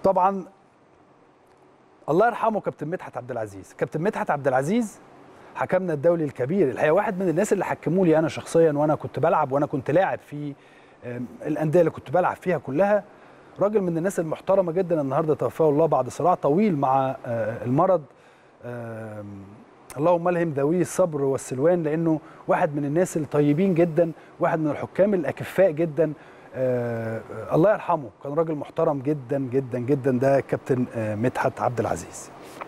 طبعا الله يرحمه كابتن مدحت عبد العزيز كابتن مدحت عبد العزيز حكمنا الدولي الكبير الحقيقه واحد من الناس اللي حكموا لي انا شخصيا وانا كنت بلعب وانا كنت لاعب في آم، الانديه اللي كنت بلعب فيها كلها راجل من الناس المحترمه جدا النهارده توفاه الله بعد صراع طويل مع آه، المرض آم، اللهم الهم ذوي الصبر والسلوان لانه واحد من الناس الطيبين جدا واحد من الحكام الاكفاء جدا آه، الله يرحمه كان راجل محترم جدا جدا جدا ده كابتن آه، مدحت عبد العزيز